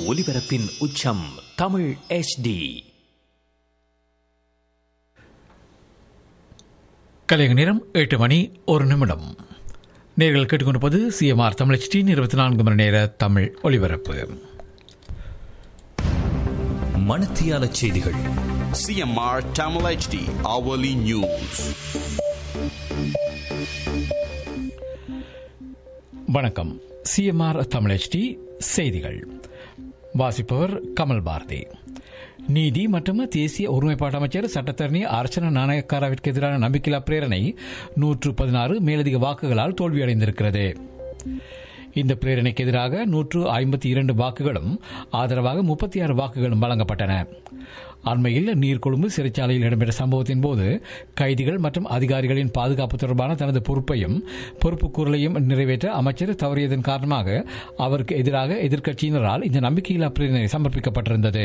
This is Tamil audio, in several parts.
ஒலிபரப்பின் உச்சம் தமிழ் HD கலைஞர் நேரம் எட்டு மணி ஒரு நிமிடம் நேர்கள் கேட்டுக்கொண்டிருப்பது சிஎம்ஆர் தமிழ் டி இருபத்தி நான்கு மணி நேர தமிழ் ஒலிபரப்பு மணத்தியால செய்திகள் CMR Tamil HD hourly news. வணக்கம் சிஎம்ஆர் தமிழ் டி செய்திகள் வாசிப்பவர் கமல் பாரதி நீதி மற்றும் தேசிய ஒருமைப்பாட்டு அமைச்சர் சட்டத்தரணி அர்ச்சனா நாணயக்காராவிற்கு எதிரான நம்பிக்கையில்லா பிரேரணை நூற்று பதினாறு மேலதிக வாக்குகளால் தோல்வியடைந்திருக்கிறது இந்த பிரேரணைக்கு எதிராக நூற்று ஐம்பத்தி இரண்டு வாக்குகளும் ஆதரவாக முப்பத்தி ஆறு வாக்குகளும் வழங்கப்பட்டன அண்மையில் நீர்கொழும்பு சிறைச்சாலையில் இடம்பெற்ற சம்பவத்தின் போது கைதிகள் மற்றும் அதிகாரிகளின் பாதுகாப்பு தொடர்பான தனது பொறுப்பையும் பொறுப்புக்கூறலையும் நிறைவேற்ற அமைச்சர் தவறியதன் காரணமாக அவருக்கு எதிராக எதிர்க்கட்சியினரால் இந்த நம்பிக்கையில்லா பிரேரணை சமர்ப்பிக்கப்பட்டிருந்தது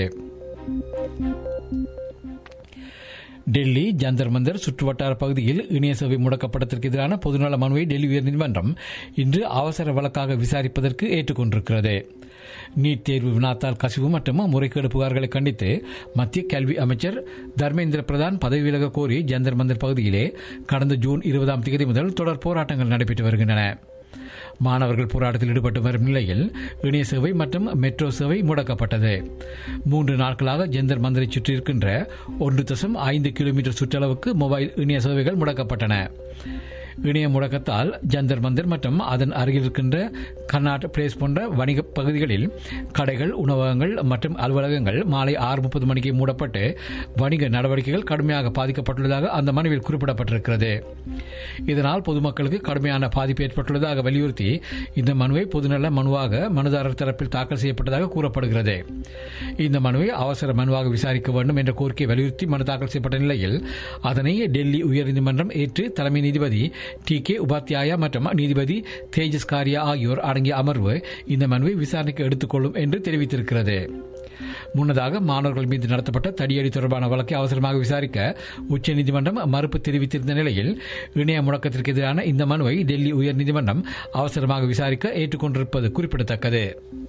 டெல்லி ஜந்தர் மந்தர் சுற்றுவட்டார பகுதியில் இணைய சேவை முடக்கப்பட்டதற்கு எதிரான பொதுநல மனுவை டெல்லி உயர்நீதிமன்றம் இன்று அவசர வழக்காக விசாரிப்பதற்கு ஏற்றுக்கொண்டிருக்கிறது நீட் தேர்வு வினாத்தால் கசிவு மற்றும் முறைகேடு புகார்களை கண்டித்து மத்திய கல்வி அமைச்சர் தர்மேந்திர பிரதான் பதவி விலக கோரி ஜந்தர் மந்தர் பகுதியிலே கடந்த ஜூன் இருபதாம் தேதி முதல் தொடர் போராட்டங்கள் நடைபெற்று வருகின்றன மாணவர்கள் போராட்டத்தில் ஈடுபட்டு வரும் நிலையில் இணைய சேவை மற்றும் மெட்ரோ சேவை முடக்கப்பட்டது மூன்று நாட்களாக ஜெந்தர் மந்திரை சுற்றியிருக்கின்ற ஒன்று தசம் ஐந்து கிலோமீட்டர் சுற்றளவுக்கு மொபைல் இணைய சேவைகள் முடக்கப்பட்டன இணைய முடக்கத்தால் ஜந்தர் மந்திர் மற்றும் அதன் அருகில் இருக்கின்ற கர்நாட் பிளேஸ் போன்ற வணிக பகுதிகளில் கடைகள் உணவகங்கள் மற்றும் அலுவலகங்கள் மாலை ஆறு முப்பது மணிக்கு மூடப்பட்டு வணிக நடவடிக்கைகள் கடுமையாக பாதிக்கப்பட்டுள்ளதாக அந்த மனுவில் குறிப்பிடப்பட்டிருக்கிறது இதனால் பொதுமக்களுக்கு கடுமையான பாதிப்பு ஏற்பட்டுள்ளதாக வலியுறுத்தி இந்த மனுவை பொதுநல மனுவாக மனுதாரர் தரப்பில் தாக்கல் செய்யப்பட்டதாக கூறப்படுகிறது இந்த மனுவை அவசர மனுவாக விசாரிக்க வேண்டும் என்ற கோரிக்கையை வலியுறுத்தி மனு தாக்கல் செய்யப்பட்ட நிலையில் அதனை டெல்லி உயர்நீதிமன்றம் ஏற்று தலைமை நீதிபதி டி கே உபாத்யாயா மற்றும் நீதிபதி தேஜஸ் காரியா ஆகியோர் அடங்கிய அமர்வு இந்த மனுவை விசாரணைக்கு எடுத்துக்கொள்ளும் என்று தெரிவித்திருக்கிறது முன்னதாக மாணவர்கள் மீது நடத்தப்பட்ட தடியடி தொடர்பான வழக்கை அவசரமாக விசாரிக்க உச்சநீதிமன்றம் மறுப்பு தெரிவித்திருந்த நிலையில் இணைய முடக்கத்திற்கு எதிரான இந்த மனுவை டெல்லி உயர்நீதிமன்றம் அவசரமாக விசாரிக்க ஏற்றுக்கொண்டிருப்பது குறிப்பிடத்தக்கது